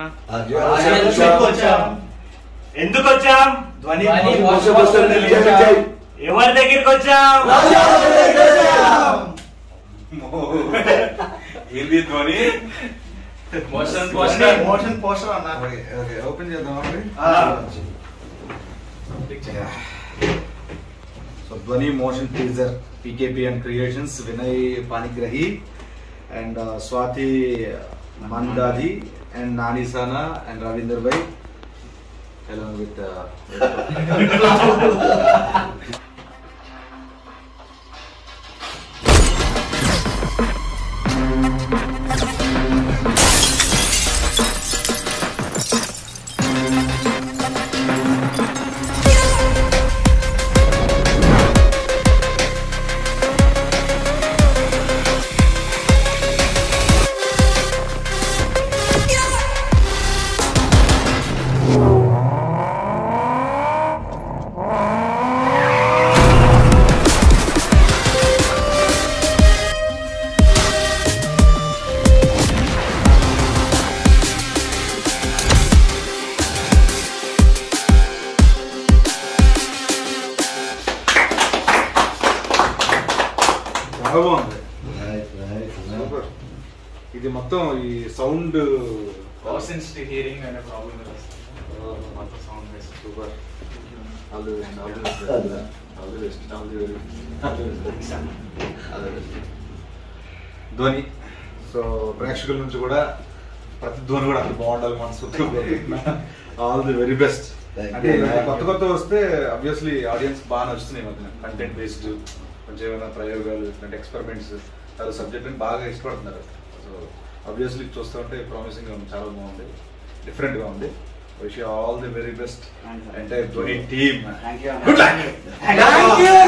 ఎందుకు వచ్చాం ధ్వని ధ్వని మోషన్ మోషన్ పోస్టర్ ఎవరి దగ్గరికి వచ్చాం ఏంది Dhvani motion poster motion poster అన్న ఓకే ఓపెన్ చేద్దాం so Dhvani motion teaser PKP and creations Vinay Panigrahi and Swathi Mandadi and Nanisana and Ravinder bhai along with uh, చాలా బాగుంది సూపర్ ఇది మొత్తం ఈ సౌండ్ సెన్సిటివ్ హియరింగ్ అనే ప్రాబ్లం మొత్తం sound base super all the best all the best all the best all the very Dhvani so ప్రేక్షకుల నుంచి కూడా ప్రతి ధ్వని కూడా అంత బాగుండాలి మనసు all the very best Thank అంటే you. ఇలాంటి కొత్త కొత్త వస్తే అబ్వియస్లీ ఆడియన్స్ బాగా నచ్చుతున్నాయి మధ్యన కంటెంట్ బేస్డ్ కొంచెం ఏమైనా ప్రయోగాలు ఇట్లాంటి ఎక్స్పెరిమెంట్స్ చాలా సబ్జెక్ట్ బాగా ఇష్టపడుతున్నారు సో అబ్వియస్లీ చూస్తుంటే ప్రామిసింగ్ గా ఉంది చాలా బాగుంది డిఫరెంట్ గా ఉంది wish all the very best entire Dhvani team thank you good luck thank you